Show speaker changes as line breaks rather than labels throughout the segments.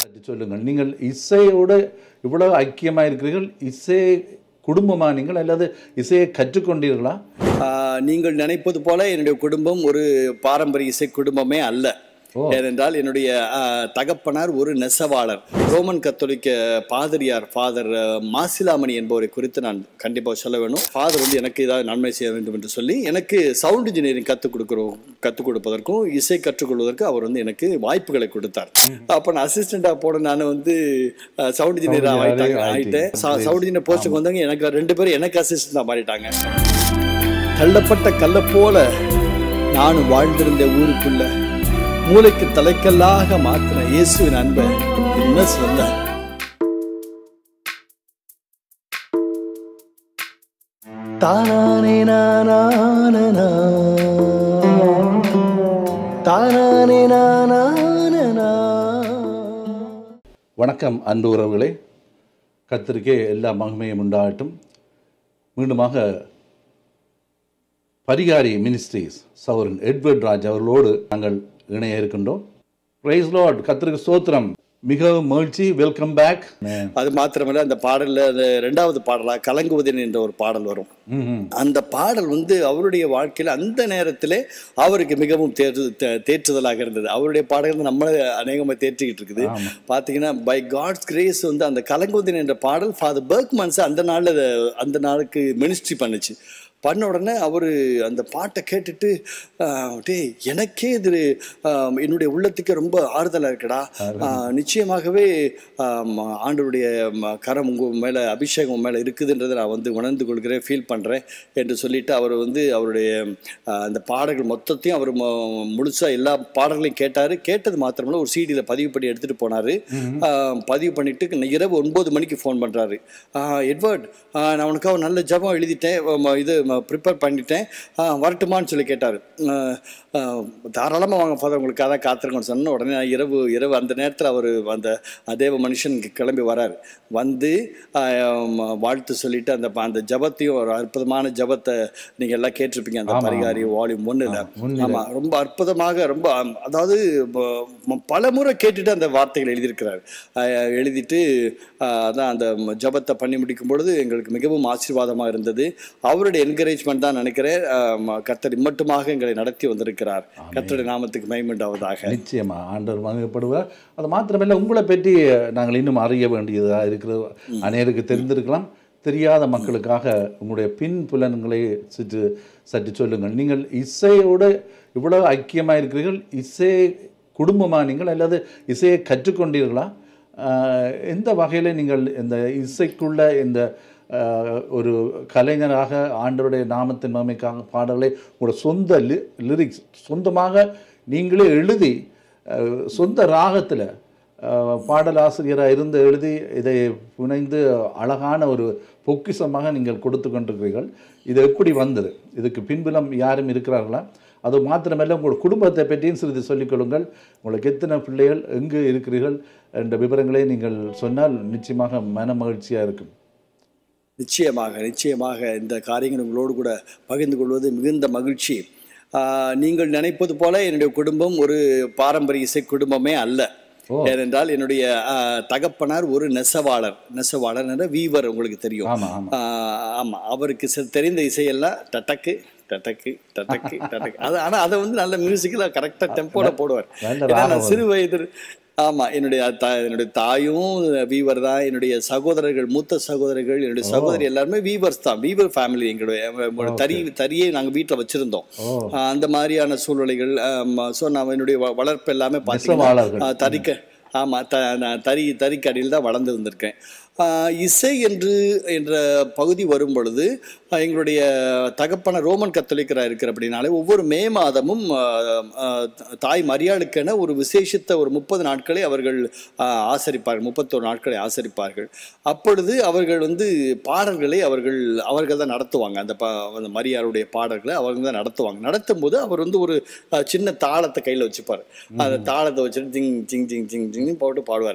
பற்றி சொல்லுங்கள் நீங்கள் இசையோடு இவ்வளவு ஐக்கியமாக இருக்கிறீர்கள் இசை குடும்பமா நீங்கள் அல்லது இசையை கற்றுக்கொண்டீர்களா
ஆஹ் நீங்கள் நினைப்பது போல என்னுடைய குடும்பம் ஒரு பாரம்பரிய இசை குடும்பமே அல்ல ஏனென்றால் என்னுடைய ஆஹ், தகப்பனார் ஒரு நெசவாளர் ரோமன் கத்தோலிக்க பாதிரியார் ஃபாதர் மாசிலாமணி என்பவரை குறித்து நான் கண்டிப்பாக சொல்ல வேணும் ஃபாதர் வந்து எனக்கு ஏதாவது நன்மை செய்ய வேண்டும் என்று சொல்லி எனக்கு சவுண்ட் இன்ஜினியரிங் கற்றுக் கொடுக்குறோம் கற்றுக் கொடுப்பதற்கும் இசை கற்றுக்கொள்வதற்கு அவர் வந்து எனக்கு வாய்ப்புகளை கொடுத்தார் அப்போ நான் அசிஸ்டண்டாக போட நான் வந்து சவுண்ட் இன்ஜினியர்
Sound engineer
ஆகிட்டாங்க
ஆயிட்டீங்க.
ஆகிட்டேன் சவுண்ட் இன்ஜினியர் போஸ்ட்டுக்கு வந்தவங்க எனக்கு ரெண்டு பேரும் எனக்கு அசிஸ்டண்டாக மாறிட்டாங்க தள்ளப்பட்ட கல்லை போல நானும் வாழ்ந்திருந்த ஊருக்குள்ள மூளைக்கு தலைக்கல்லாக மாத்தின இயேசுவின் அன்பை என்ன சொல்ல தானானே நானானனா தானானே நானானனா
வணக்கம் அன்பு உறவுகளே கத்திரிக்கே எல்லா மகிமையும் உண்டாகட்டும் மீண்டுமாக பரிகாரி மினிஸ்ட்ரீஸ் சௌரன் எட்வர்ட் ராஜ் அவர்களோடு நாங்கள் இணைய இருக்கின்றோம் பிரைஸ் லார்ட் கத்திரிக்கு ஸ்தோத்திரம் மிகவும் மகிழ்ச்சி வெல்கம் பேக்
அது மாத்திரமல்ல அந்த பாடல்ல அந்த ரெண்டாவது பாடலா கலங்குவதன் என்ற ஒரு பாடல் வரும் அந்த பாடல் வந்து அவருடைய வாழ்க்கையில அந்த நேரத்திலே அவருக்கு மிகவும் தேர்வு தே- தேற்றுதலாக இருந்தது அவருடைய பாடல்கள் நம்மளை அநேகமாக தேற்றிக்கிட்டு இருக்குது பார்த்தீங்கன்னா பை காட்ஸ் கிரேஸ் வந்து அந்த கலங்குவதன் என்ற பாடல் ஃபாதர் பர்க்மன்ஸ் அந்த நாளில் அந்த நாளுக்கு மினிஸ்ட்ரி பண்ணுச்சு பண்ண உடனே அவர் அந்த பாட்டை கேட்டுட்டு ஆஹ், டேய் எனக்கே இது ஆஹ், என்னுடைய உள்ளத்துக்கு ரொம்ப ஆறுதலாக இருக்குடா ஆஹ், நிச்சயமாகவே ஆம், ஆண்டவருடைய ம, கரம் உங்கள் மேலே அபிஷேகம் உங்க மேலே இருக்குதுன்றதை நான் வந்து உணர்ந்து கொள்கிறேன் ஃபீல் பண்ணுறேன் என்று சொல்லிட்டு அவர் வந்து அவருடைய ஆஹ், அந்த பாடல்கள் மொத்தத்தையும் அவர் முழுசாக எல்லா பாடல்களையும் கேட்டார் கேட்டது மாத்திரமல்ல ஒரு சிடியில் பதிவு பண்ணி எடுத்துகிட்டு போனார் பதிவு பண்ணிட்டு இரவு ஒன்பது மணிக்கு ஃபோன் பண்ணுறாரு எட்வர்ட் ஆஹ், நான் உனக்காக ஒரு நல்ல ஜபம் எழுதிட்டேன் ம, இது ப்ரிப்பேர் பண்ணிட்டேன் ஆஹ், வரட்டுமான்னு சொல்லி கேட்டார் தாராளமாக வாங்க ஃபாதர் உங்களுக்கு அதான் காத்திருக்கோன்னு சொன்ன உடனே நான் இரவு இரவு அந்த நேரத்தில் அவர் அந்த தேவ மனுஷன் இங்க கிளம்பி வரார் வந்து ஆஹ், ம, வாழ்த்து சொல்லிட்டு அந்த அந்த ஜபத்தையும் ஒரு அற்புதமான ஜபத்தை நீங்கள் எல்லாம் கேட்டிருப்பீங்க அந்த பரிகாரி வால்யூம் ஒன்றில் ஆமாம் ரொம்ப அற்புதமாக ரொம்ப ஆம், அதாவது ப- பல முறை கேட்டுட்டு அந்த வார்த்தைகள் எழுதியிருக்கிறார் ஆஹ், எழுதிட்டு ஆஹ், அதான் அந்த ஜபத்தை பண்ணி முடிக்கும் பொழுது எங்களுக்கு மிகவும் ஆசீர்வாதமாக இருந்தது அவருடைய என்கரேஜ்மெண்ட் தான் நினைக்கிறேன் ஆஹ், கர்த்தர் இம்மட்டுமாக எங்களை நடத்தி வந்திருக்கிறார் கர்த்தருடைய நாமத்துக்கு மைமெண்டாவதாக
நிச்சயமா ஆண்டவர் வழங்கப்படுவார் அது மாத்திரமல்ல உங்களை பற்றி நாங்கள் இன்னும் அறிய வேண்டியதாக இருக்கிறது அநேருக்கு தெரிந்திருக்கலாம் தெரியாத மக்களுக்காக உங்களுடைய பின் புலன்களை சற்று சற்று சொல்லுங்கள் நீங்கள் இசையோடு இவ்வளவு ஐக்கியமாக இருக்கிறீர்கள் இசை குடும்பமா நீங்கள் அல்லது இசையை கற்றுக்கொண்டீர்களா ஆஹ், எந்த வகையில் நீங்கள் இந்த இசைக்குள்ள இந்த ஆஹ், ஒரு கலைஞராக ஆண்டவருடைய நாமத்தின் மகிமைக்காக பாடல்களை உங்களோட சொந்த லி லிரிக்ஸ் சொந்தமாக நீங்களே எழுதி ஆஹ், சொந்த ராகத்தில் பாடல் ஆசிரியராக இருந்து எழுதி இதை புனைந்து அழகான ஒரு பொக்கிஷமாக நீங்கள் கொடுத்து கொண்டிருக்கிறீர்கள் இது எப்படி வந்தது இதுக்கு பின்புலம் யாரும் இருக்கிறார்களா அது மாத்திரமல்ல உங்கள் குடும்பத்தை பற்றியும் சிறிது சொல்லிக் கொள்ளுங்கள் உங்களுக்கு எத்தனை பிள்ளைகள் எங்கு இருக்கிறீர்கள் என்ற விவரங்களை நீங்கள் சொன்னால் நிச்சயமாக மன மகிழ்ச்சியாக இருக்கும்
நிச்சயமாக நிச்சயமாக இந்த காரியங்கள் உங்களோடு கூட பகிர்ந்து கொள்வது மிகுந்த மகிழ்ச்சி ஆஹ், நீங்கள் நினைப்பது போல என்னுடைய குடும்பம் ஒரு பாரம்பரிய இசை குடும்பமே அல்ல ஏனென்றால் என்னுடைய ஆஹ், தகப்பனார் ஒரு நெசவாளர் நெசவாளர் வீவர் உங்களுக்கு தெரியும்
ஆமாம் ஆமாம்
ஆஹ், ஆமா அவருக்கு சில தெரிந்த இசையெல்லாம் டட்டக்கு டட்டக்கு டட்டக்கு டட்டக்கு அது ஆனா அதை வந்து நல்ல மியூசிக்கில் கரெக்டாக டெம்போட போடுவார்
நல்ல
ஏன்னா நான் சிறு வயது ஆமா என்னுடைய தா என்னுடைய தாயும் வீவர் தான் என்னுடைய சகோதரர்கள் மூத்த சகோதரர்கள் என்னுடைய சகோதரி எல்லாருமே வீவர்ஸ் தான் வீவர் ஃபேமிலி எங்களுடைய எங்களோட தறி தறியை நாங்க வீட்டில் வச்சிருந்தோம் ஆஹ் அந்த மாதிரியான சூழ்நிலைகள் ஸோ நான் என்னுடைய வ- வளர்ப்பு எல்லாமே பார்த்தீங்கன்னா
நெசவாளர்கள்.
ஆஹ் தறிக்க ஆமா த நான் தறி தறிக்கடியில் தான் வளர்ந்து வந்திருக்கேன் ஆஹ் இசை என்று என்ற பகுதி வரும் பொழுது ஆஹ் எங்களுடைய தகப்பன ரோமன் கத்தோலிக்கராக இருக்கிற அப்படின்னாலே ஒவ்வொரு மே மாதமும் ஆஹ் ஆஹ் தாய் மரியாளுக்கென ஒரு விசேஷித்த ஒரு முப்பது நாட்களை அவர்கள் ஆஹ் ஆசரிப்பார்கள் முப்பத்தோரு நாட்களை ஆசரிப்பார்கள் அப்பொழுது அவர்கள் வந்து பாடல்களை அவர்கள் அவர்கள் தான் நடத்துவாங்க அந்த ப அந்த மரியாளுடைய பாடல்களை அவங்க தான் நடத்துவாங்க நடத்தும் போது அவர் வந்து ஒரு ஆஹ் சின்ன தாளத்தை கையில் வச்சுப்பார் அந்த தாளத்தை வச்சுட்டு ஜிங் ஜிங் ஜிங் ஜிங் ஜிங் போட்டு பாடுவார்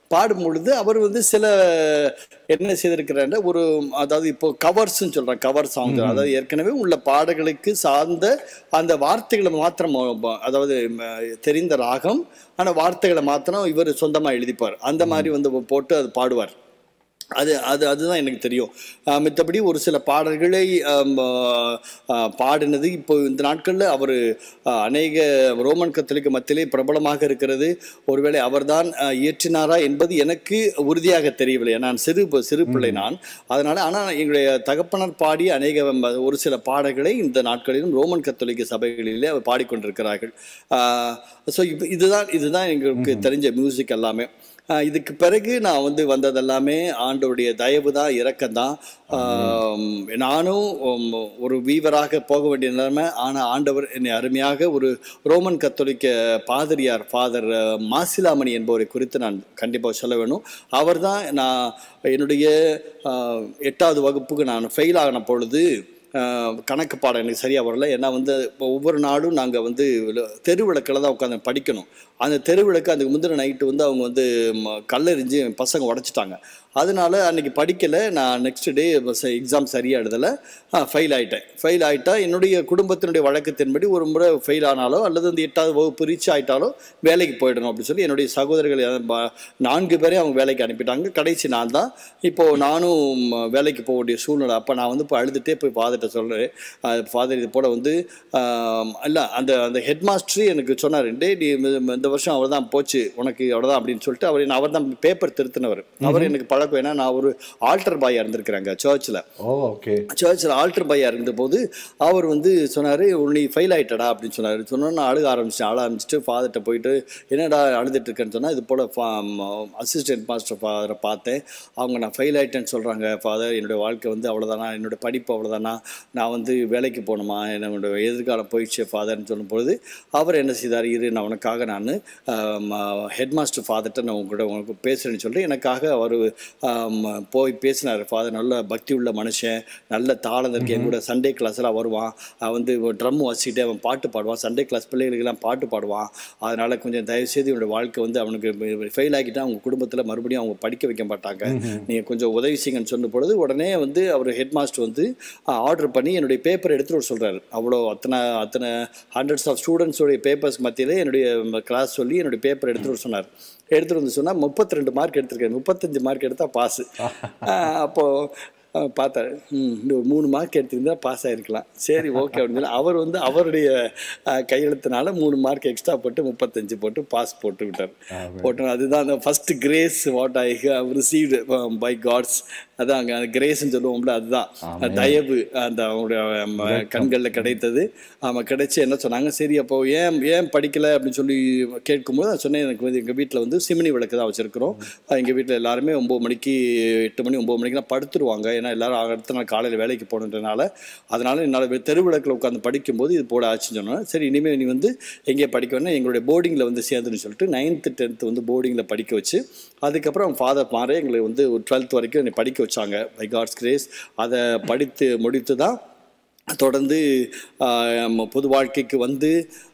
பாடும் பொழுது அவர் வந்து சில என்ன செய்திருக்கிறார் ஒரு அதாவது இப்போ கவர்ஸ்ன்னு சொல்றாங்க கவர் சாங் அதாவது ஏற்கனவே உள்ள பாடல்களுக்கு சார்ந்த அந்த வார்த்தைகளை மாத்திரம் அதாவது ம, தெரிந்த ராகம் ஆனா வார்த்தைகளை மாத்திரம் இவர் சொந்தமா எழுதிப்பார் அந்த மாதிரி வந்து போட்டு அது பாடுவார் அது அது அதுதான் எனக்கு தெரியும் ஆஹ் மித்தபடி ஒரு சில பாடல்களை ஆம், ஆஹ், பாடினது இப்போ இந்த நாட்களில் அவர் அநேக ரோமன் கத்தோலிக்க மத்தியிலே பிரபலமாக இருக்கிறது ஒருவேளை அவர்தான் ஆஹ், இயற்றினாரா என்பது எனக்கு உறுதியாக தெரியவில்லை நான் சிறு ப- சிறு பிள்ளை நான் அதனால ஆனால் எங்களுடைய தகப்பனர் பாடிய அநேக ம- ஒரு சில பாடல்களை இந்த நாட்களிலும் ரோமன் கத்தோலிக்க சபைகளிலே அவர் பாடிக்கொண்டிருக்கிறார்கள் ஸோ இதுதான் இதுதான் எங்களுக்கு தெரிஞ்ச மியூசிக் எல்லாமே ஆஹ் இதுக்கு பிறகு நான் வந்து வந்தது எல்லாமே ஆண்டவருடைய தயவு தான் இரக்கம் தான் நானும் உம், ஒரு வீவராக போக வேண்டிய நிலைமை ஆனால் ஆண்டவர் என்னை அருமையாக ஒரு ரோமன் கத்தோலிக்க பாதிரியார் ஃபாதர் மாசிலாமணி என்பவரை குறித்து நான் கண்டிப்பாக சொல்ல வேணும் அவர் தான் நான் என்னுடைய ஆஹ், எட்டாவது வகுப்புக்கு நான் ஃபெயில் ஆகின பொழுது ஆஹ், கணக்கு பாடம் எனக்கு சரியாக வரல ஏன்னா வந்து இப்போ ஒவ்வொரு நாளும் நாங்கள் வந்து தெருவிளக்கில் தான் உட்காந்து படிக்கணும் அந்த தெருவிளக்கு அதுக்கு முந்தின நைட்டு வந்து அவங்க வந்து ம, கல்லெறிஞ்சு என் பசங்க உடச்சிட்டாங்க அதனால அன்னைக்கு படிக்கலை நான் நெக்ஸ்ட் டே எக்ஸாம் சரியாக எழுதலை ஃபெயில் ஆயிட்டேன் ஃபெயில் ஆயிட்டா என்னுடைய குடும்பத்தினுடைய வழக்கத்தின்படி ஒரு முறை ஃபெயில் ஆனாலோ அல்லது அந்த எட்டாவது வகுப்பு ரீச் ஆயிட்டாலோ வேலைக்கு போயிடணும் அப்படின்னு சொல்லி என்னுடைய சகோதரர்கள் யாரும் ப- நான்கு பேரையும் அவங்க வேலைக்கு அனுப்பிட்டாங்க கடைசி நான் தான் இப்போ நானும் ம, வேலைக்கு போக வேண்டிய சூழ்நிலை அப்போ நான் வந்து இப்போ அழுதுகிட்டே போய் ஃபாதர்கிட்ட சொல்கிறேன் ஃபாதர் இது போல் வந்து ஆம், இல்ல அந்த அந்த ஹெட் மாஸ்டர் எனக்கு சொன்னார் டே நீ இந்த- இந்த வருஷம் அவர் தான் போச்சு உனக்கு அவ்வளோதான் அப்படின்னு சொல்லிட்டு அவர் அவர் தான் பேப்பர் திருத்தினவர் அவர் எனக்கு பழக்கம் ஏன்னா நான் ஒரு ஆல்டர் பாயாக இருந்திருக்கிறேங்க சர்ச்சில்
ஓ ஓகே
சர்ச்சில் ஆல்டர் பையா இருந்தபோது அவர் வந்து சொன்னார் நீ ஃபெயில் ஆயிட்டடா அப்படின்னு சொன்னார் சொன்னோன்னு நான் அழுக ஆரம்பிச்சிட்டேன் அழ ஆரம்பிச்சிட்டு ஃபாதர்கிட்ட போயிட்டு என்னடா அழுதுட்டு இருக்கேன்னு சொன்னால் இது போல் அசிஸ்டன்ட் மாஸ்டர் ஃபாதரை பார்த்தேன் அவங்க நான் ஃபெயில் ஆயிட்டேன்னு சொல்கிறாங்க ஃபாதர் என்னுடைய வாழ்க்கை வந்து அவ்வளோதானா என்னோட படிப்பு அவ்வளோதானா நான் வந்து வேலைக்கு போகணுமா என்னோட எதிர்காலம் போயிடுச்சு ஃபாதர்னு சொல்லும்பொழுது அவர் என்ன செய்தார் இரு நான் உனக்காக நான் ஹெட் மாஸ்டர் ஃபாதர்கிட்ட நான் உங்கள்கிட்ட உனக்கு பேசுகிறேன்னு சொல்லி எனக்காக அவர் போய் பேசினார் ஃபாதர் நல்ல பக்தி உள்ள மனுஷன் நல்ல தாளம் இருக்கு என் கூட சண்டே கிளாஸ்லாம் வருவான் அவன் வந்து ட்ரம் வச்சுக்கிட்டு அவன் பாட்டு பாடுவான் சண்டே கிளாஸ் பிள்ளைகளுக்கெல்லாம் பாட்டு பாடுவான் அதனால கொஞ்சம் தயவுசெய்து என்னோட வாழ்க்கை வந்து அவனுக்கு ஃபெயில் ஆகிட்டா அவங்க குடும்பத்தில் மறுபடியும் அவங்க படிக்க வைக்க மாட்டாங்க நீங்கள் கொஞ்சம் உதவி செய்யுங்கன்னு சொன்ன பொழுது உடனே வந்து அவர் ஹெட் மாஸ்டர் வந்து ஆர்டர் பண்ணி என்னுடைய பேப்பர் எடுத்துட்டு வர சொல்கிறாரு அவ்வளோ அத்தனை அத்தனை ஹண்ட்ரட்ஸ் ஆஃப் ஸ்டூடெண்ட்ஸோடைய பேப்பர்ஸ் மத்தியிலே என்னுடைய கிளாஸ் சொல்லி என்னுடைய பேப்பர் எடுத்துட்டு வர சொன்னார் எடுத்துட்டு வந்து சொன்னால் முப்பத்தி ரெண்டு மார்க் எடுத்திருக்கேன் முப்பத்தஞ்சு மார்க் எடுத்தால் பாஸு அப்போது அஹ் பார்த்தாரு ம் இன்னும் மூணு மார்க் எடுத்திருந்தா பாஸ் ஆயிருக்கலாம் சரி ஓகே அப்படின்னு சொல்லி அவர் வந்து அவருடைய அஹ், கையெழுத்தினால மூணு மார்க் எக்ஸ்ட்ரா போட்டு முப்பத்தஞ்சு போட்டு பாஸ் போட்டு விட்டார் போட்டு அதுதான் அந்த first grace what I have received by God's அதான் அங்கே அந்த கிரேஸ்ன்னு சொல்லுவோம்ல அதுதான் தயவு அந்த அவங்களுடைய ம, கண்கள்ல கிடைத்தது ஆமாம் கிடைச்சி என்ன சொன்னாங்க சரி அப்போ ஏன் ஏன் படிக்கலை அப்படின்னு சொல்லி கேட்கும்போது நான் சொன்னேன் எனக்கு வந்து எங்கள் வீட்டில் வந்து சிமினி விளக்கு தான் வச்சுருக்கிறோம் எங்கள் வீட்டில் எல்லாருமே ஒம்பது மணிக்கு எட்டு மணி ஒம்பது மணிக்கெலாம் படுத்துருவாங்க ஏன்னா எல்லாரும் அடுத்த நாள் காலையில் வேலைக்கு போகணுன்றனால அதனால என்னால் தெருவிளக்கில் உட்காந்து படிக்கும்போது இது போட ஆச்சுன்னு சொன்னேன் சரி இனிமேல் நீ வந்து எங்கேயே படிக்க வேணா எங்களுடைய போர்டிங்கில் வந்து சேர்ந்துன்னு சொல்லிட்டு நைன்த்து டென்த்து வந்து போர்டிங்கில் படிக்க வச்சு அதுக்கப்புறம் ஃபாதர் மாற எங்களை வந்து ஒரு டுவெல்த் வரைக்கும் என்னை படிக்க வச்சாங்க பை காட்ஸ் கிரேஸ் அதை படித்து முடித்து தான் தொடர்ந்து ஆஹ், பொது வாழ்க்கைக்கு வந்து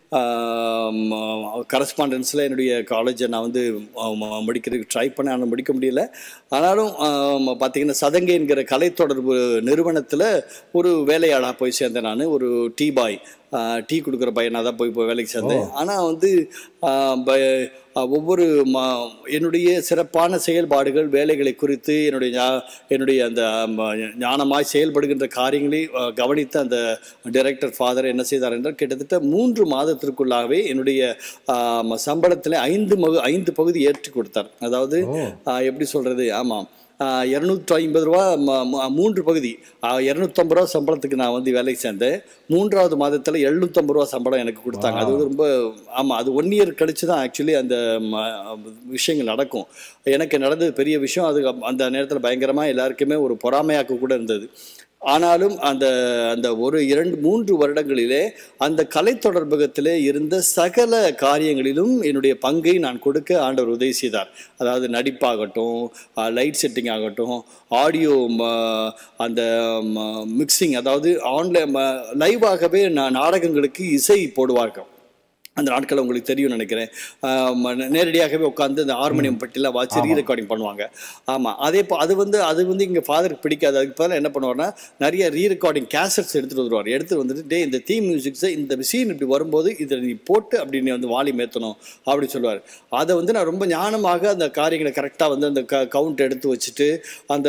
கரஸ்பாண்டன்ஸில் என்னுடைய காலேஜை நான் வந்து ஆஹ், ம- முடிக்கிறதுக்கு ட்ரை பண்ணேன் ஆனால் முடிக்க முடியல ஆனாலும் ஆஹ், பார்த்தீங்கன்னா சதங்கை என்கிற கலை தொடர்பு நிறுவனத்தில் ஒரு வேலையாளாக போய் சேர்ந்தேன் நான் ஒரு டீ பாய் டீ கொடுக்குற பையனாக தான் போய் போய் வேலைக்கு சேர்ந்தேன் ஆனால் வந்து ஆஹ், ப- ஆஹ், ஒவ்வொரு மா என்னுடைய சிறப்பான செயல்பாடுகள் வேலைகளை குறித்து என்னுடைய ஞா- என்னுடைய அந்த ம, ஞானமாய் செயல்படுகின்ற காரியங்களை ஆஹ், கவனித்த அந்த டைரக்டர் ஃபாதர் என்ன செய்தார் என்றால் கிட்டத்தட்ட மூன்று மாதத்திற்குள்ளாகவே என்னுடைய ஆஹ், சம்பளத்தில் ஐந்து மகு ஐந்து பகுதி ஏற்றி கொடுத்தார் அதாவது ஆஹ், எப்படி சொல்றது ஆமாம் இரநூற்றி ஐம்பது ரூபா ம- ம- மூன்று பகுதி இரநூத்தம்பது ரூபா சம்பளத்துக்கு நான் வந்து வேலைக்கு சேர்ந்தேன் மூன்றாவது மாதத்தில் எழுநூத்தம்பது ரூபா சம்பளம் எனக்கு கொடுத்தாங்க அது வந்து ரொம்ப ஆமாம் அது ஒன் இயர் கழிச்சு தான் ஆக்சுவலி அந்த ம- விஷயங்கள் நடக்கும் எனக்கு நடந்தது பெரிய விஷயம் அது அந்த நேரத்தில் பயங்கரமாக எல்லாருக்குமே ஒரு பொறாமையாக்க கூட இருந்தது ஆனாலும் அந்த அந்த ஒரு இரண்டு மூன்று வருடங்களிலே அந்த கலை தொடர்பகத்திலே இருந்த சகல காரியங்களிலும் என்னுடைய பங்கை நான் கொடுக்க ஆண்டவர் உதவி செய்தார் அதாவது நடிப்பாகட்டும் லைட் செட்டிங் ஆகட்டும் ஆடியோ அந்த மிக்சிங் அதாவது ஆன்லைன் லைவாகவே நான் நாடகங்களுக்கு இசை போடுவார்கள் அந்த நாட்கள் உங்களுக்கு தெரியும் நினைக்கிறேன் ஆம், நே- நேரடியாகவே உட்காந்து இந்த ஹார்மோனியம் பட்டிலாம் வாட்சி ரீ ரெக்கார்டிங் பண்ணுவாங்க ஆமாம் அதே இப்போ அது வந்து அது வந்து இங்கே ஃபாதருக்கு பிடிக்காது அதுக்கு பதிலாக என்ன பண்ணுவார்னா நிறைய ரீ ரெக்கார்டிங் கேசட்ஸ் எடுத்துகிட்டு வந்துருவார் எடுத்துட்டு வந்துட்டு டே இந்த தீம் மியூசிக்ஸை இந்த சீன் இப்படி வரும்போது இதை நீ போட்டு அப்படி நீ வந்து வாலி மேற்றணும் அப்படி சொல்லுவார் அதை வந்து நான் ரொம்ப ஞானமாக அந்த காரியங்களை கரெக்டாக வந்து அந்த க கவுண்ட் எடுத்து வச்சுட்டு அந்த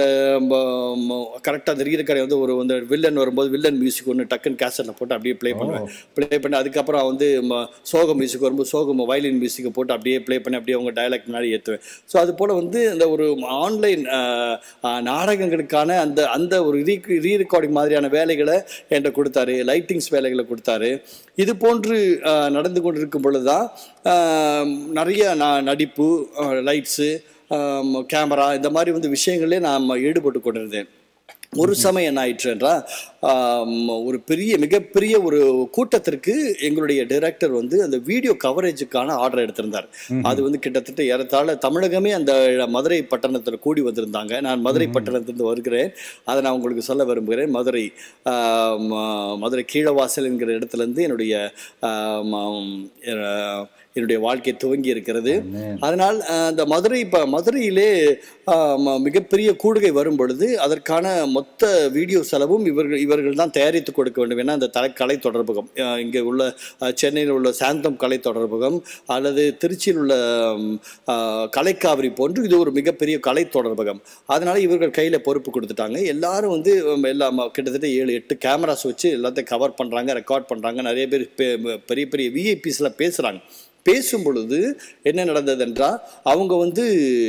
கரெக்டாக அந்த ரீ ரெக்கார்டிங் வந்து ஒரு வந்து வில்லன் வரும்போது வில்லன் மியூசிக் ஒன்று டக்குன்னு கேசட்டில் போட்டு அப்படியே ப்ளே பண்ணுவேன் ப்ளே பண்ணி அதுக்கப்புறம் வந்து ம, சோக மியூசிக் வரும்போது சோகம் வயலின் மியூசிக்கை போட்டு அப்படியே ப்ளே பண்ணி அப்படியே அவங்க டயலாக் முன்னாடி ஏற்றுவேன் ஸோ அது போல் வந்து அந்த ஒரு ஆன்லைன் நாடகங்களுக்கான அந்த அந்த ஒரு ரீ ரீ ரெக்கார்டிங் மாதிரியான வேலைகளை என்கிட்ட கொடுத்தாரு லைட்டிங்ஸ் வேலைகளை கொடுத்தாரு இது போன்று ஆஹ், நடந்து கொண்டிருக்கும் பொழுது தான் ஆஹ், நிறைய நான் நடிப்பு லைட்ஸு கேமரா இந்த மாதிரி வந்து விஷயங்களே நான் ஈடுபட்டு கொண்டிருந்தேன் ஒரு சமயம் என்ன ஆயிற்று என்றால் ஆம், ஒரு பெரிய மிகப்பெரிய ஒரு கூட்டத்திற்கு எங்களுடைய டைரக்டர் வந்து அந்த வீடியோ கவரேஜுக்கான ஆர்டர் எடுத்திருந்தார் அது வந்து கிட்டத்தட்ட ஏறத்தாழ தமிழகமே அந்த மதுரை பட்டணத்தில் கூடி வந்திருந்தாங்க நான் மதுரை பட்டணத்திலிருந்து வருகிறேன் அதை நான் உங்களுக்கு சொல்ல விரும்புகிறேன் மதுரை ஆம், மதுரை கீழவாசல் என்கிற இடத்துலேருந்து என்னுடைய ஆம், ஆம், எ- என்னுடைய வாழ்க்கை துவங்கி இருக்கிறது அதனால் அஹ், அந்த மதுரை இப்போ மதுரையிலே ஆஹ், ம- மிகப்பெரிய கூடுகை வரும் பொழுது அதற்கான மொத்த வீடியோ செலவும் இவர்கள் இவர்கள் தான் தயாரித்து கொடுக்க வேண்டும் ஏன்னா அந்த தலை கலை தொடர்பகம் அஹ், இங்கே உள்ள அஹ், சென்னையில் உள்ள சாந்தம் கலை தொடர்பகம் அல்லது திருச்சியில் உள்ள ம், ஆஹ், கலைக்காவிரி போன்று இது ஒரு மிகப்பெரிய கலை தொடர்பகம் அதனால இவர்கள் கையில் பொறுப்பு கொடுத்துட்டாங்க எல்லாரும் வந்து உம், எல்லாம் கிட்டத்தட்ட ஏழு எட்டு கேமராஸ் வச்சு எல்லாத்தையும் கவர் பண்ணுறாங்க ரெக்கார்ட் பண்ணுறாங்க நிறைய பேர் பெ- பெரிய பெரிய விஐபிஸில் பேசுகிறாங்க பேசும் பொழுது என்ன நடந்தது என்றால் அவங்க வந்து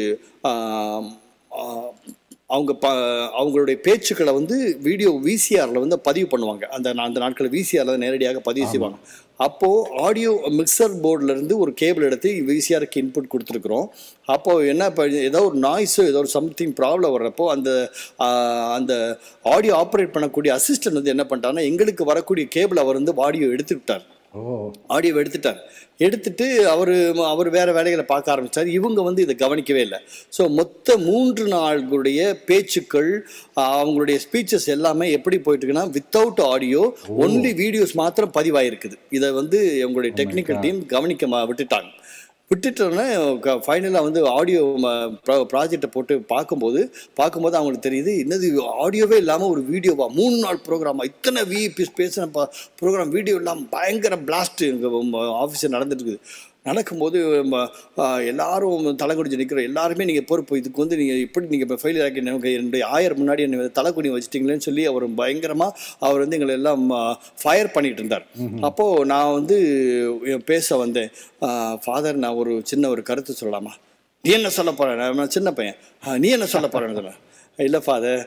ஆம், ஆ, அவங்க ப அவங்களுடைய பேச்சுக்களை வந்து வீடியோ விசிஆரில் வந்து பதிவு பண்ணுவாங்க அந்த அந்த நாட்களில் விசிஆரில் நேரடியாக பதிவு செய்வாங்க அப்போது ஆடியோ மிக்சர் இருந்து ஒரு கேபிள் எடுத்து விசிஆருக்கு இன்புட் கொடுத்துருக்குறோம் அப்போது என்ன இப்போ ஏதோ ஒரு நாய்ஸோ ஏதோ ஒரு சம்திங் ப்ராப்ளம் வர்றப்போ அந்த ஆ, அந்த ஆடியோ ஆப்ரேட் பண்ணக்கூடிய அசிஸ்டன்ட் வந்து என்ன பண்ணிட்டாருன்னா எங்களுக்கு வரக்கூடிய கேபிள் அவர் வந்து ஆடியோ எடுத்துக்கிட்டார்
ஓ
ஆடியோ எடுத்துட்டார் எடுத்துட்டு அவர் அவர் வேற வேலைகளை பார்க்க ஆரம்பிச்சார் இவங்க வந்து இதை கவனிக்கவே இல்லை ஸோ மொத்த மூன்று நாள்களுடைய பேச்சுக்கள் ஆஹ், அவங்களுடைய ஸ்பீச்சஸ் எல்லாமே எப்படி போயிட்டு இருக்குன்னா வித்தவுட் ஆடியோ ஒன்லி வீடியோஸ் மாத்திரம் பதிவாயிருக்குது இதை வந்து உங்களுடைய டெக்னிக்கல் டீம் கவனிக்க ம- விட்டுட்டாங்க விட்டுட்டோன்னே ஃபைனலாக வந்து ஆடியோ ப்ராஜெக்டை போட்டு பார்க்கும்போது பார்க்கும்போது அவங்களுக்கு தெரியுது என்னது ஆடியோவே இல்லாமல் ஒரு வீடியோவா மூணு நாள் ப்ரோக்ராமா இத்தனை விபிஎஸ் பேசின ப்ரோக்ராம் வீடியோ இல்லாமல் பயங்கர பிளாஸ்ட் எங்கள் ஆஃபீஸில் நடந்துட்டு இருக்குது நடக்கும்போது ம, ஆ, எல்லாரும் தலை குடிஞ்சு நிற்கிற எல்லாருமே நீங்கள் பொறுப்பு இதுக்கு வந்து நீங்கள் எப்படி நீங்கள் இப்போ ஃபெயிலியர் ஆக்கி எனக்கு என்னுடைய ஆயர் முன்னாடி என்னை தலை குடி வச்சிட்டீங்களேன்னு சொல்லி அவர் பயங்கரமாக அவர் வந்து எங்களை எல்லாம் ஃபயர் பண்ணிட்டு இருந்தார் அப்போது நான் வந்து பேச வந்தேன் ஃபாதர் நான் ஒரு சின்ன ஒரு கருத்து சொல்லலாமா நீ என்ன சொல்ல போற நான் சின்ன பையன் "ஆ, நீ என்ன சொல்ல போறேன்னு சொன்னேன் இல்லை ஃபாதர்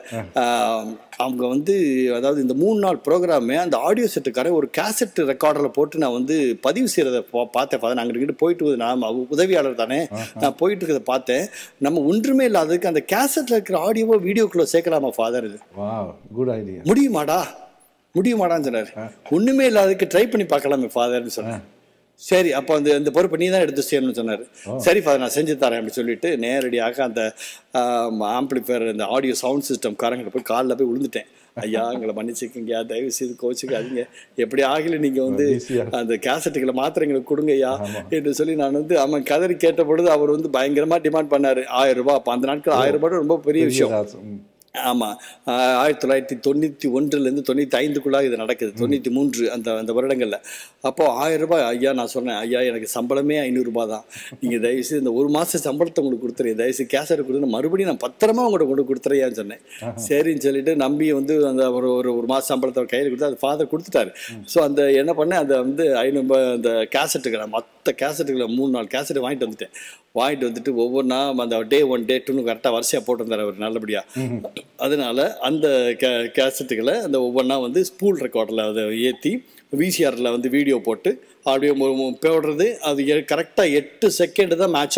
அவங்க வந்து அதாவது இந்த மூணு நாள் ப்ரோக்ராமே அந்த ஆடியோ செட்டுக்காரன் ஒரு கேசட் ரெக்கார்டரில் போட்டு நான் வந்து பதிவு செய்கிறத பார்த்தேன் ஃபாதர் நாங்கள் கிட்ட போயிட்டு நான் அவ- உதவியாளர் தானே நான் போயிட்டு இருக்கிறத பார்த்தேன் நம்ம ஒன்றுமே இல்லாததுக்கு அந்த கேசட்டில் இருக்கிற ஆடியோவை வீடியோக்குள்ளே சேர்க்கலாமா ஃபாதர் இது
வா குட் ஐடியா
முடியுமாடா முடியுமாடான்னு சொன்னார் ஒண்ணுமே இல்லாததுக்கு ட்ரை பண்ணி பார்க்கலாமே ஃபாதர்னு சொன்னேன் சரி அப்போ அந்த இந்த பொறுப்பை நீ தான் எடுத்து செய்யணும்னு சொன்னார் சரி ஃபாதர் நான் செஞ்சு தரேன் அப்படின்னு சொல்லிட்டு நேரடியாக அந்த ஆம்பிளிஃபயர் இந்த ஆடியோ சவுண்ட் சிஸ்டம் காரங்கிட்ட போய் காலில் போய் விழுந்துட்டேன் ஐயா எங்களை மன்னிச்சுக்கங்க தயவு செய்து கோச்சுக்காதீங்க எப்படி ஆகல நீங்க வந்து
Easy-ஆ.
அந்த கேசட்டுகளை மாத்திரம் எங்களுக்கு கொடுங்க ஐயா என்று சொல்லி நான் வந்து அவன் கதறி கேட்ட பொழுது அவர் வந்து பயங்கரமா டிமாண்ட் பண்ணாரு ஆயிரம் ரூபாய் அப்போ அந்த நாட்கள் ஆயிரம் ரூபாய் ரொம்ப பெரிய விஷயம்
ம்.
ஆமாம் ஆயிரத்தி தொள்ளாயிரத்தி தொண்ணூற்றி ஒன்றுலேருந்து தொண்ணூற்றி ஐந்துக்குள்ளாக இது நடக்குது தொண்ணூற்றி மூன்று அந்த அந்த வருடங்களில் அப்போது ஆயிரம் ரூபாய் ஐயா நான் சொன்னேன் ஐயா எனக்கு சம்பளமே ஐநூறுரூபா தான் நீங்கள் தயவுசெய்து இந்த ஒரு மாதம் சம்பளத்தை உங்களுக்கு கொடுத்துறேன் தயவுசெய்து கேசட் கொடுத்து மறுபடியும் நான் பத்திரமா உங்கள்கிட்ட கொண்டு கொடுத்துறேன்னு சொன்னேன் சரின்னு சொல்லிட்டு நம்பி வந்து அந்த ஒரு ஒரு ஒரு மாதம் சம்பளத்தை அவர் கையில் கொடுத்து அது ஃபாதர் கொடுத்துட்டாரு ஸோ அந்த என்ன பண்ணேன் அந்த வந்து ஐநூறு அந்த கேசட்டுகளை மற்ற கேசட்டுகளை மூணு நாலு கேசட் வாங்கிட்டு வந்துட்டேன் வாங்கிட்டு வந்துட்டு ஒவ்வொன்றா அந்த டே ஒன் டே டூன்னு கரெக்டாக வரிசையாக போட்டிருந்தார் அவர் நல்லபடியாக அதனால அந்த கே கேசட்டுகளை அந்த ஒவ்வொன்றா வந்து ஸ்பூல் ரெக்கார்டில் அதை ஏற்றி விசிஆரில் வந்து வீடியோ போட்டு அப்படியே மு- மு- போடுறது அது கரெக்டாக எட்டு செகண்ட் தான் மேட்ச் ஆகும்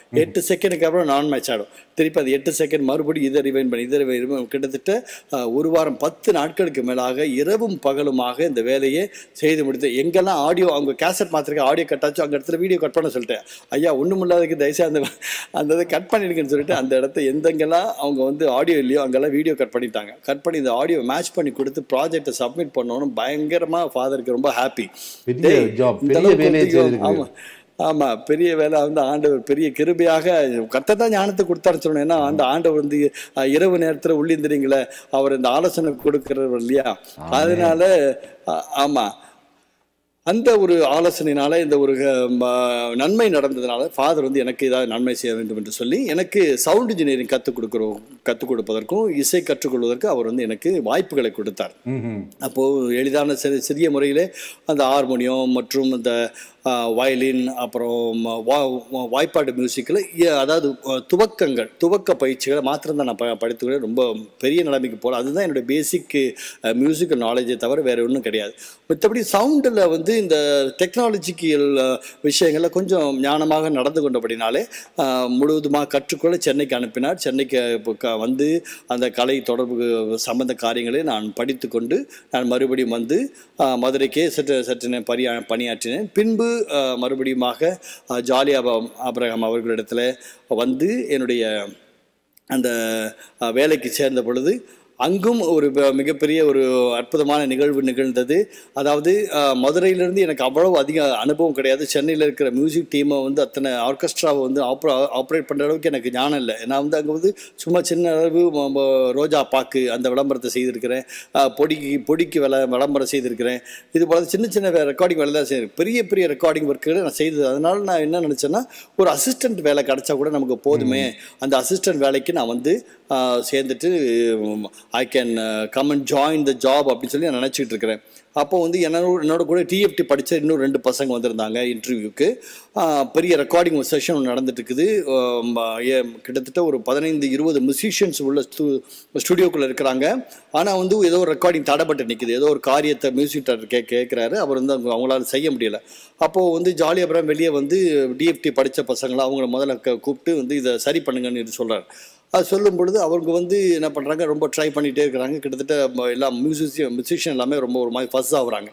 எட்டு செகண்டுக்கு அப்புறம் நான் மேட்ச் ஆடும் திருப்பி அது எட்டு செகண்ட் மறுபடியும் இதை ரிவைன் பண்ணி இதை ரிவைன் பண்ணி கிட்டத்தட்ட அஹ், ஒரு வாரம் பத்து நாட்களுக்கு மேலாக இரவும் பகலுமாக இந்த வேலையை செய்து முடித்து எங்கெல்லாம் ஆடியோ அவங்க கேசட் மாத்திருக்க ஆடியோ கட் ஆச்சு அங்கே இடத்துல வீடியோ கட் பண்ண சொல்லிட்டேன் ஐயா ஒன்றும் இல்லாததுக்கு தயவுசெய்து அந்த அந்த இதை கட் பண்ணிடுங்கன்னு சொல்லிட்டு அந்த இடத்த எந்தெங்கெல்லாம் அவங்க வந்து ஆடியோ இல்லையோ அங்கெல்லாம் வீடியோ கட் பண்ணிட்டாங்க கட் பண்ணி இந்த ஆடியோ மேட்ச் பண்ணி கொடுத்து ப்ராஜெக்டை சப்மிட் பண்ணணும் பயங்கரமாக ஃபாதருக்கு ரொம்ப ஹாப்பி
பெரிய ஜாப் பெரிய வேலையை செய்திருக்கு
ஆமா ஆமா பெரிய வேலை வந்து ஆண்டவர் பெரிய கிருபையாக கத்த தான் ஞானத்தை கொடுத்தாரு சொல்லணும் ஏன்னா அந்த ஆண்டவர் வந்து அஹ், இரவு நேரத்துல உள்ளிந்திரீங்களே அவர் இந்த ஆலோசனை கொடுக்கிறவர் இல்லையா அதனால அஹ், ஆமா அந்த ஒரு ஆலோசனையினால இந்த ஒரு அஹ், ம- நன்மை நடந்ததுனால ஃபாதர் வந்து எனக்கு ஏதாவது நன்மை செய்ய வேண்டும் என்று சொல்லி எனக்கு சவுண்ட் இன்ஜினியரிங் கற்றுக் கொடுக்குறோம் கற்றுக் கொடுப்பதற்கும் இசை கற்றுக்கொள்வதற்கு அவர் வந்து எனக்கு வாய்ப்புகளை கொடுத்தார்
ம்ஹும்.
அப்போது எளிதான சிறு சிறிய முறையிலே அந்த ஹார்மோனியம் மற்றும் இந்த வயலின் அப்புறம் வா வா- வாய்ப்பாட்டு மியூசிக்கில் அதாவது அஹ், துவக்கங்கள் துவக்க பயிற்சிகளை மாத்திரம் தான் நான் ப படித்துக்கிறேன் ரொம்ப பெரிய நிலைமைக்கு போகல அதுதான் என்னுடைய பேசிக் மியூசிக்கல் நாலேஜை தவிர வேறு ஒன்றும் கிடையாது மற்றபடி சவுண்டில் வந்து இந்த டெக்னாலஜிக்கல் விஷயங்களில் கொஞ்சம் ஞானமாக நடந்து கொண்டபடினாலே அஹ், முழுவதுமாக கற்றுக்கொள்ள சென்னைக்கு அனுப்பினார் சென்னைக்கு இப்போ க- வந்து அந்த கலை தொடர்பு சம்பந்த காரியங்களை நான் படித்து கொண்டு நான் மறுபடியும் வந்து அஹ், மதுரைக்கே சற்று சற்று நேரம் பணியா பணியாற்றினேன் பின்பு அஹ், மறுபடியுமாக அஹ், ஜாலி அப ஆபிரகாம் அவர்களிடத்துல வந்து என்னுடைய அந்த அஹ், வேலைக்கு சேர்ந்த பொழுது அங்கும் ஒரு ப- மிகப்பெரிய ஒரு அற்புதமான நிகழ்வு நிகழ்ந்தது அதாவது அஹ், மதுரையிலிருந்து எனக்கு அவ்வளவு அதிக அனுபவம் கிடையாது சென்னையில் இருக்கிற மியூசிக் டீமை வந்து அத்தனை ஆர்கெஸ்ட்ராவை வந்து ஆப்ரா ஆப்ரேட் பண்ணுற அளவுக்கு எனக்கு ஞானம் இல்லை நான் வந்து அங்கே வந்து சும்மா சின்ன அளவு ம- ம- ரோஜா பாக்கு அந்த விளம்பரத்தை செய்திருக்கிறேன் அஹ், பொடிக்கு பொடிக்கு விள விளம்பரம் செய்திருக்கிறேன் இது போல சின்ன சின்ன ரெக்கார்டிங் வேலை தான் செய்கிறேன் பெரிய பெரிய ரெக்கார்டிங் ஒர்க்குகளை நான் செய்தது அதனால நான் என்ன நினச்சேன்னா ஒரு அசிஸ்டன்ட் வேலை கிடைச்சா கூட நமக்கு போதுமே அந்த அசிஸ்டன்ட் வேலைக்கு நான் வந்து ஆஹ், சேர்ந்துட்டு I can come and join the job அப்படின்னு சொல்லி நான் நினச்சிட்டு இருக்கிறேன் அப்போ வந்து என்னோட என்னோட கூட டிஎஃப்டி படித்த இன்னும் ரெண்டு பசங்க வந்திருந்தாங்க இன்டர்வியூக்கு பெரிய ரெக்கார்டிங் செஷன் நடந்துட்டு இருக்குது ஆம், ஏ- கிட்டத்தட்ட ஒரு பதினைந்து இருபது மியூசிஷியன்ஸ் உள்ள ஸ்டுடியோக்குள்ளே இருக்கிறாங்க ஆனால் வந்து ஏதோ ஒரு ரெக்கார்டிங் தடைப்பட்டு நிற்குது ஏதோ ஒரு காரியத்தை மியூசிக் டைரக்டர் கே கேட்குறாரு அவர் வந்து அவங்க அவங்களால செய்ய முடியல அப்போது வந்து ஜாலி அப்புறம் வெளியே வந்து டிஎஃப்டி படித்த பசங்களை அவங்கள முதல்ல க- கூப்பிட்டு வந்து இதை சரி பண்ணுங்கன்னு இது சொல்கிறார் அது சொல்லும் பொழுது அவங்க வந்து என்ன பண்ணுறாங்க ரொம்ப ட்ரை பண்ணிகிட்டே இருக்கிறாங்க கிட்டத்தட்ட ம- எல்லா மியூசிஷியன் மியூசிஷியன் எல்லாமே ரொம்ப ஒரு மாதிரி ஃபஸ் ஆகுறாங்க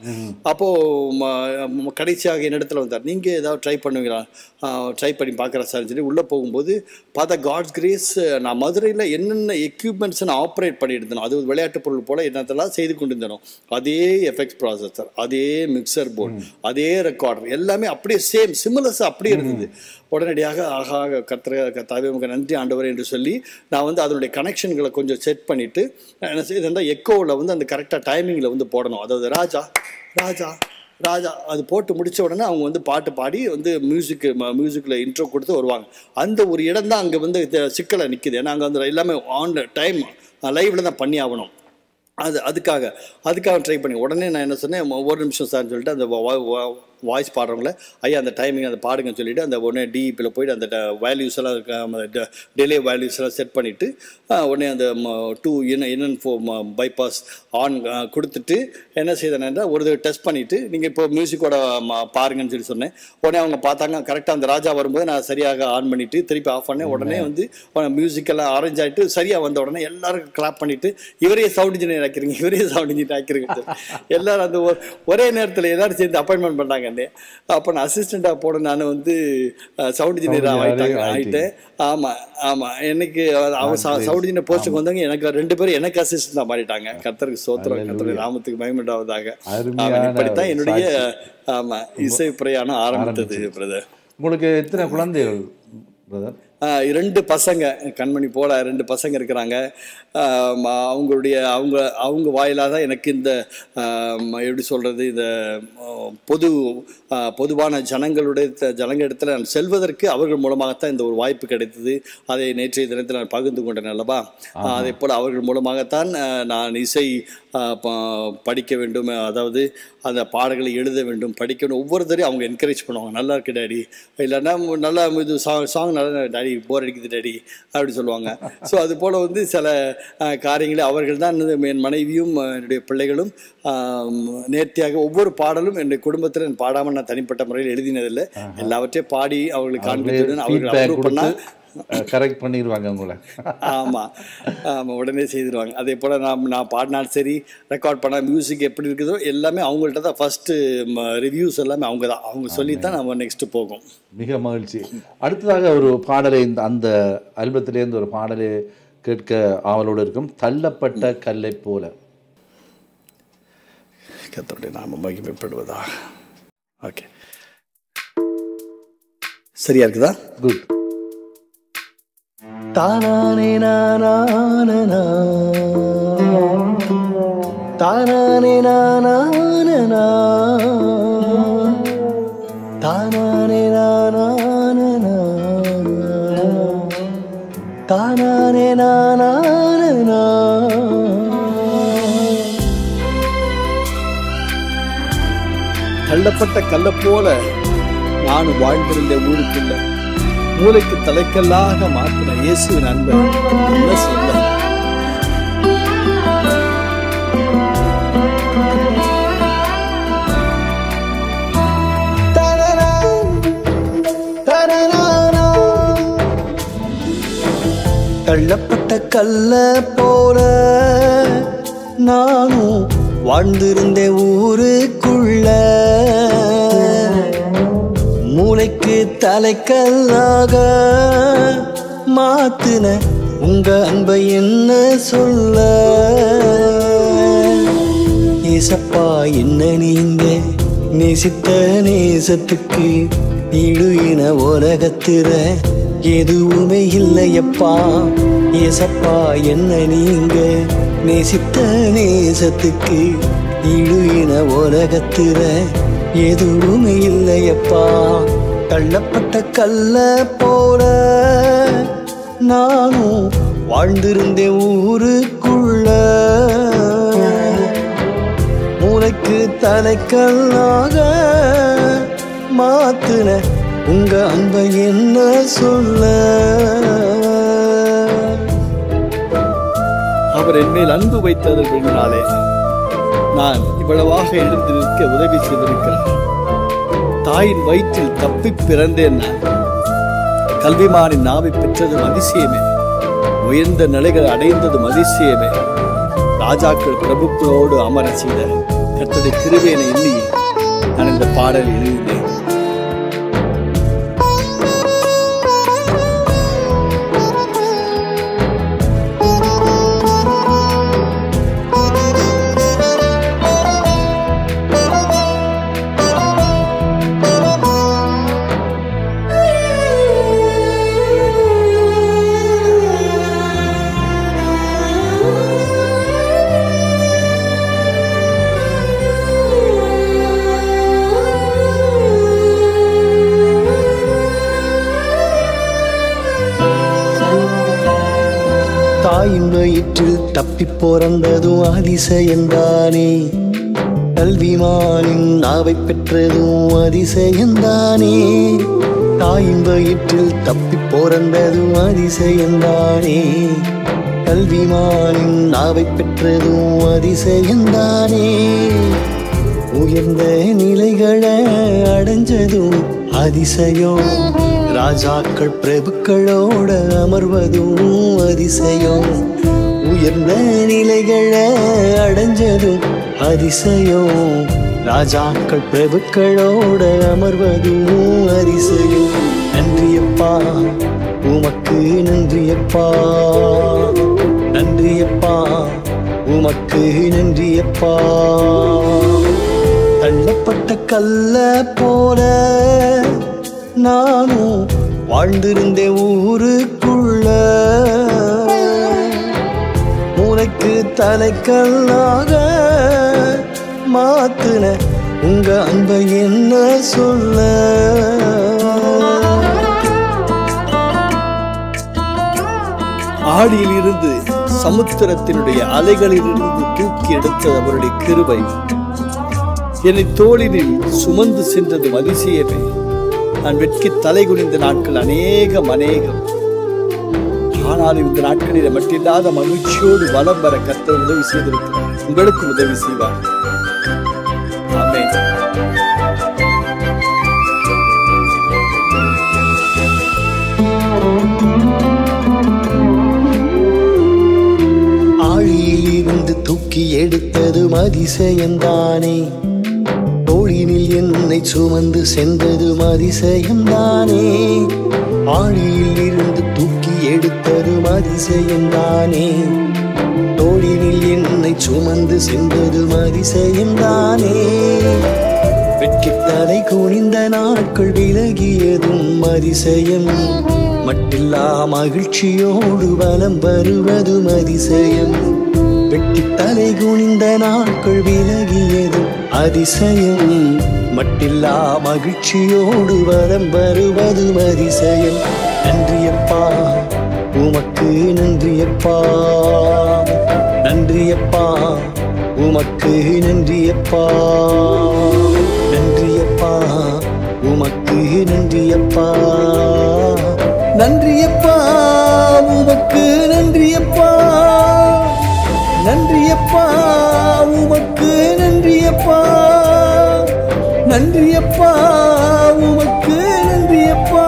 அப்போது கடைசியாக என்னிடத்துல வந்தார் நீங்கள் ஏதாவது ட்ரை பண்ணுவீங்களா ட்ரை பண்ணி பார்க்குறேன் சார் சொல்லி உள்ளே போகும்போது பார்த்தா காட்ஸ் கிரேஸ் நான் மதுரையில் என்னென்ன எக்யூப்மெண்ட்ஸ் நான் ஆப்ரேட் பண்ணிட்டு இருந்தேனோ அது ஒரு விளையாட்டு பொருள் போல் என்னத்தெல்லாம் செய்து கொண்டு இருந்தேனோ அதே எஃபெக்ட்ஸ் ப்ராசஸர் அதே மிக்சர் போர்டு அதே ரெக்கார்டர் எல்லாமே அப்படியே சேம் சிமிலஸ் அப்படியே இருந்தது உடனடியாக ஆகா கத்திர கத்தாவே உங்க நன்றி ஆண்டவர் என்று சொல்லி நான் வந்து அதனுடைய கனெக்ஷன்களை கொஞ்சம் செட் பண்ணிட்டு நான் என்ன செய்தேன்னா எக்கோவில் வந்து அந்த கரெக்டாக டைமிங்கில் வந்து போடணும் அதாவது ராஜா ராஜா ராஜா அது போட்டு முடிச்ச உடனே அவங்க வந்து பாட்டு பாடி வந்து மியூசிக் மியூசிக்கில் இன்ட்ரோ கொடுத்து வருவாங்க அந்த ஒரு இடம் தான் அங்கே வந்து இந்த சிக்கலை நிற்குது ஏன்னா அங்கே வந்து எல்லாமே ஆன் டைம் லைவ்ல தான் பண்ணி ஆகணும் அது அதுக்காக அதுக்காக ட்ரை பண்ணி உடனே நான் என்ன சொன்னேன் ஒரு நிமிஷம் சார்னு சொல்லிட்டு அந்த வாய்ஸ் பாடுறவங்கள ஐயா அந்த டைமிங் அந்த பாடுங்கன்னு சொல்லிட்டு அந்த உடனே டிஇபியில் போயிட்டு அந்த வேல்யூஸ் எல்லாம் டிலே வேல்யூஸ் எல்லாம் செட் பண்ணிவிட்டு உடனே அந்த டூ இன் இன் ஃபோ பைபாஸ் ஆன் கொடுத்துட்டு என்ன செய்தேன்னா ஒரு டெஸ்ட் பண்ணிவிட்டு நீங்கள் இப்போ மியூசிக்கோட பாருங்கன்னு சொல்லி சொன்னேன் உடனே அவங்க பார்த்தாங்க கரெக்டாக அந்த ராஜா வரும்போது நான் சரியாக ஆன் பண்ணிவிட்டு திருப்பி ஆஃப் பண்ணேன் உடனே வந்து மியூசிக்கெல்லாம் அரேஞ்ச் ஆகிட்டு சரியாக வந்த உடனே எல்லாரும் கிளாப் பண்ணிவிட்டு இவரே சவுண்ட் இன்ஜினியர் ஆக்கிறீங்க இவரே சவுண்ட் இன்ஜினியர் ஆக்கிறீங்க எல்லாரும் அந்த ஒ- ஒரே நேரத்தில் எல்லாரும் சேர்ந்து அப்பாயின்மெண்ட் பண்ணாங்க என்னை அப்போ நான் அசிஸ்டண்ட்டாக போட நான் வந்து சவுண்ட் இன்ஜினியர்
Sound
ஆகிட்டாங்க
engineer
ஆகிட்டேன் ஆமாம் ஆமாம் எனக்கு அவங்க சவுண்ட் இன்ஜினியர் போஸ்ட்டுக்கு வந்தவங்க எனக்கு ரெண்டு பேரும் எனக்கு அசிஸ்டண்டாக மாறிட்டாங்க கர்த்தருக்கு சோத்திரம் கர்த்தருக்கு நாமத்துக்கு பயமிடாவதாக
அருமையான
இப்படித்தான் என்னுடைய ஆமா இசை பிரயாணம் ஆரம்பித்தது பிரதர்
உங்களுக்கு எத்தனை குழந்தைகள் பிரதர்
ஆஹ் இரண்டு பசங்க கண்மணி போல ரெண்டு பசங்க இருக்கிறாங்க ஆம், அவங்களுடைய அவங்க அவங்க வாயிலாக தான் எனக்கு இந்த ஆம், எப்படி சொல்கிறது இந்த ஆ, பொது ஆ, பொதுவான ஜனங்களுடைய த- ஜனங்க இடத்துல நான் செல்வதற்கு அவர்கள் மூலமாகத்தான் இந்த ஒரு வாய்ப்பு கிடைத்தது அதை நேற்றைய தினத்தில் நான் பகிர்ந்து கொண்டேன் அல்லவா அதே போல் அவர்கள் மூலமாகத்தான் ஆ, நான் இசை ஆ, ப- படிக்க வேண்டும் அதாவது அந்த பாடல்களை எழுத வேண்டும் படிக்க வேண்டும் ஒவ்வொருத்தரையும் அவங்க என்கரேஜ் பண்ணுவாங்க நல்லா இருக்கு டாடி இல்லைன்னா நல்லா இது சாங் சாங் நல்லா டாடி டாடி போர் அடிக்குது டாடி அப்படி சொல்லுவாங்க ஸோ அது போல் வந்து சில அஹ், காரியங்களை அவர்கள் தான் என் மனைவியும் அஹ், என்னுடைய பிள்ளைகளும் ஆம், நேர்த்தியாக ஒவ்வொரு பாடலும் என்னுடைய குடும்பத்தில் நான் பாடாமல் நான் தனிப்பட்ட முறையில் எழுதினதில்லை எல்லாவற்றையும் பாடி அவர்களுக்கு காண்பித்துடன் அவர்கள்
ஃபீட்பேக்
அப்ரூவ்
கொடுத்து
பண்ணால்
கரெக்ட் பண்ணிடுவாங்க உங்களை
ஆமாம் ஆமாம் உடனே செய்திருவாங்க அதே போல் நான் நான் பாடினாலும் சரி ரெக்கார்ட் பண்ண மியூசிக் எப்படி இருக்குதோ எல்லாமே அவங்கள்ட்ட தான் ஃபஸ்ட்டு ரிவ்யூஸ் எல்லாமே அவங்க தான் அவங்க சொல்லி தான் நம்ம நெக்ஸ்ட்டு போகும்
மிக மகிழ்ச்சி அடுத்ததாக ஒரு பாடலை இந்த அந்த ஆல்பத்திலேருந்து ஒரு பாடலை கேட்க ஆவலோடு இருக்கும் தள்ளப்பட்ட கல்லை போல
கத்தருடைய நாம மகிமைப்படுவதா ஓகே சரியா இருக்குதா
குட்
தானானே நானானனா தானானே நானானனா தானானே நானானனா தானானே நானானனா தள்ளப்பட்ட கல்ல போல நானும் வாழ்ந்திருந்த ஊருக்குள்ள மூளைக்கு தலைக்கல்லாக மாற்றின இயேசுவின் அன்பை என்ன சொல்ல தள்ளப்பட்ட கல்ல போல நானும் வாழ்ந்திருந்தேன் ஊருக்குள்ள மூளைக்கு தலைக்கல்லாக மாத்துன உங்க அன்பை என்ன சொல்ல ஏசப்பா என்ன நீங்க நேசித்த நேசத்துக்கு ஈடு இன உலகத்திர எதுவுமே இல்லையப்பா ஏசப்பா என்ன நீங்க நேசித்த நேசத்துக்கு ஈடு இன உலகத்திர எதுவுமே இல்லையப்பா தள்ளப்பட்ட கல்ல போல நானும் வாழ்ந்திருந்தேன் ஊருக்குள்ள மூளைக்கு தலைக்கல்லாக மாத்துன உங்க அன்பை என்ன சொல்ல அவர் என்மேல் அன்பு வைத்ததனாலே நான் இவ்வளவாக எழுந்து நிற்க உதவி செய்திருக்கிறார் தாயின் வயிற்றில் தப்பி பிறந்தேன் நான் கல்விமானின் நாவை பெற்றதும் அதிசயமே உயர்ந்த நிலைகள் அடைந்ததும் அதிசயமே ராஜாக்கள் பிரபுக்களோடு அமர செய்த கர்த்தருடைய கிருபையினை எண்ணி நான் இந்த பாடல் எழுதினேன் தாயின் வயிற்றில் தப்பி பிறந்ததும் அதிசயந்தானே கல்விமானின் நாவை பெற்றதும் அதிசயந்தானே தாயின் வயிற்றில் தப்பி பிறந்ததும் அதிசயந்தானே கல்விமானின் நாவை பெற்றதும் அதிசயந்தானே உயர்ந்த நிலைகளை அடைஞ்சதும் அதிசயம் ராஜாக்கள் பிரபுக்களோட அமர்வதும் அதிசயம் உயர்ந்த நிலைகளை அடைஞ்சதும் அதிசயம் ராஜாக்கள் பிரபுக்களோட அமர்வதும் அதிசயம் நன்றியப்பா உமக்கு நன்றியப்பா நன்றியப்பா உமக்கு நன்றியப்பா தள்ளப்பட்ட கல்ல போல நானும் வாழ்ந்திருந்தேன் ஊருக்குள்ள மூளைக்கு தலைக்கல்லாக மாத்துன உங்க அன்பை என்ன சொல்ல ஆடியில் இருந்து சமுத்திரத்தினுடைய அலைகளில் இருந்து தூக்கி எடுத்த அவருடைய கிருபை என்னை தோளினில் சுமந்து சென்றது அதிசயமே நான் வெட்கி தலை குனிந்த நாட்கள் அநேகம் அநேகம் ஆனாலும் இந்த நாட்களில் மட்டில்லாத மகிழ்ச்சியோடு வலம் வர கர்த்தர் உதவி செய்திருக்கிறார் உங்களுக்கு உதவி செய்வார் ஆமென்
ஆழியிலிருந்து தூக்கி எடுத்ததும் அதிசயம்தானே தோழினில் என்னை சுமந்து சென்றதும் அதிசயம்தானே ஆழியில் இருந்து தூக்கி எடுத்ததும் அதிசயம்தானே தோழினில் என்னை சுமந்து சென்றதும் அதிசயம்தானே வெட்கித்தலை குனிந்த நாட்கள் விலகியதும் அதிசயம் மட்டில்லா மகிழ்ச்சியோடு வலம் வருவதும் அதிசயம் வெட்டித்தலை குனிந்த நாட்கள் விலகியதும் அதிசயம் மட்டில்லா மகிழ்ச்சியோடு வலம் வருவதும் அதிசயம் நன்றியப்பா உமக்கு நன்றியப்பா நன்றியப்பா உமக்கு நன்றியப்பா நன்றியப்பா உமக்கு நன்றியப்பா நன்றியப்பா உமக்கு நன்றியப்பா நன்றியப்பா உமக்கு நன்றியப்பா நன்றியப்பா உமக்கு நன்றியப்பா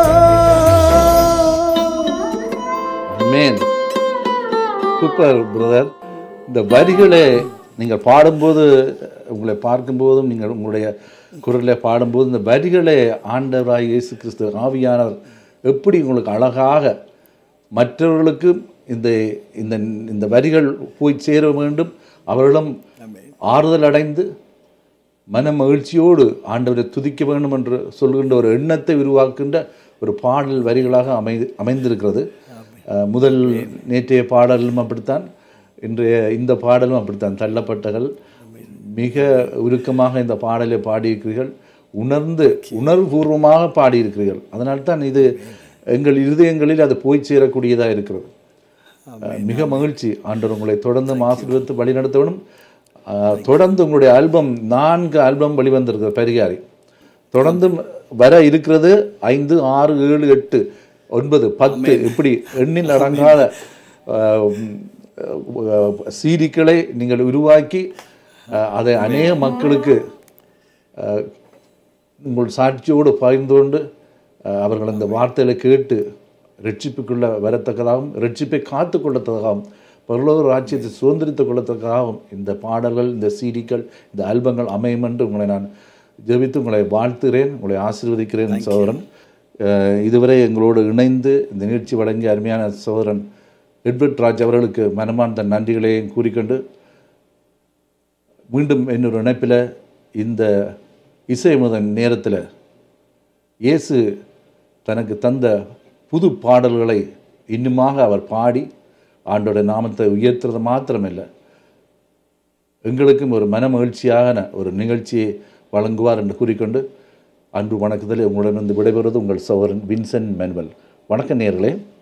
மேன் சூப்பர் பிரதர் இந்த வரிகளை நீங்கள் பாடும்போது உங்களை பார்க்கும்போதும் நீங்கள் உங்களுடைய குரலை பாடும்போது இந்த வரிகளை ஆண்டவராய் இயேசு கிறிஸ்து ஆவியானவர் எப்படி உங்களுக்கு அழகாக மற்றவர்களுக்கு இந்த இந்த இந்த வரிகள் போய் சேர வேண்டும் அவர்களும் ஆறுதல் அடைந்து மன மகிழ்ச்சியோடு ஆண்டவரை துதிக்க வேண்டும் என்று சொல்கின்ற ஒரு எண்ணத்தை உருவாக்குகின்ற ஒரு பாடல் வரிகளாக அமை அமைந்திருக்கிறது அஹ், முதல் நேற்றைய பாடலும் அப்படித்தான் இன்றைய இந்த பாடலும் அப்படித்தான் தள்ளப்பட்டகள் மிக உருக்கமாக இந்த பாடலை பாடியிருக்கிறீர்கள் உணர்ந்து உணர்வுபூர்வமாக பாடியிருக்கிறீர்கள் அதனால்தான் இது எங்கள் இருதயங்களில் அது போய் சேரக்கூடியதாக இருக்கிறது அஹ், மிக மகிழ்ச்சி ஆண்டவர் உங்களை தொடர்ந்து ஆசீர்வதித்து வழிநடத்தவனும் அஹ், தொடர்ந்து உங்களுடைய ஆல்பம் நான்கு ஆல்பம் வெளிவந்திருக்கிறது பரிகாரி தொடர்ந்து வர இருக்கிறது ஐந்து ஆறு ஏழு எட்டு ஒன்பது பத்து இப்படி எண்ணில் அடங்காத சீடிக்களை நீங்கள் உருவாக்கி அஹ், அதை அநேக மக்களுக்கு அஹ், உங்கள் சாட்சியோடு பகிர்ந்து கொண்டு அஹ், அவர்கள் அந்த வார்த்தைகளை கேட்டு ரட்சிப்புக்குள்ள வரத்தக்கதாகவும் ரட்சிப்பை காத்து கொள்ளத்தக்கதாகவும் பரலோக ராஜ்யத்தை சுதந்திரித்துக் கொள்ளத்தக்கதாகவும் இந்த பாடல்கள் இந்த சீடிக்கள் இந்த ஆல்பங்கள் அமையும் என்று உங்களை நான் ஜெபித்து உங்களை வாழ்த்துகிறேன் உங்களை ஆசீர்வதிக்கிறேன் சகோதரன் அஹ், இதுவரை எங்களோடு இணைந்து இந்த நிகழ்ச்சி வழங்கிய அருமையான சகோதரன் எட்வர்ட் ராஜ் அவர்களுக்கு மனமார்ந்த நன்றிகளையும் கூறிக்கொண்டு மீண்டும் இன்னொரு இணைப்பில் இந்த இசை முதன் நேரத்தில் இயேசு தனக்கு தந்த புது பாடல்களை இன்னுமாக அவர் பாடி ஆண்டோட நாமத்தை உயர்த்துறது மாத்திரமில்லை எங்களுக்கும் ஒரு மன மகிழ்ச்சியான ஒரு நிகழ்ச்சியை வழங்குவார் என்று கூறிக்கொண்டு அன்பு வணக்கத்தில் உங்களுடன் வந்து விடைபெறுவது உங்கள் சகோதரன் வின்சென்ட் மேனுவல் வணக்க நேர்களே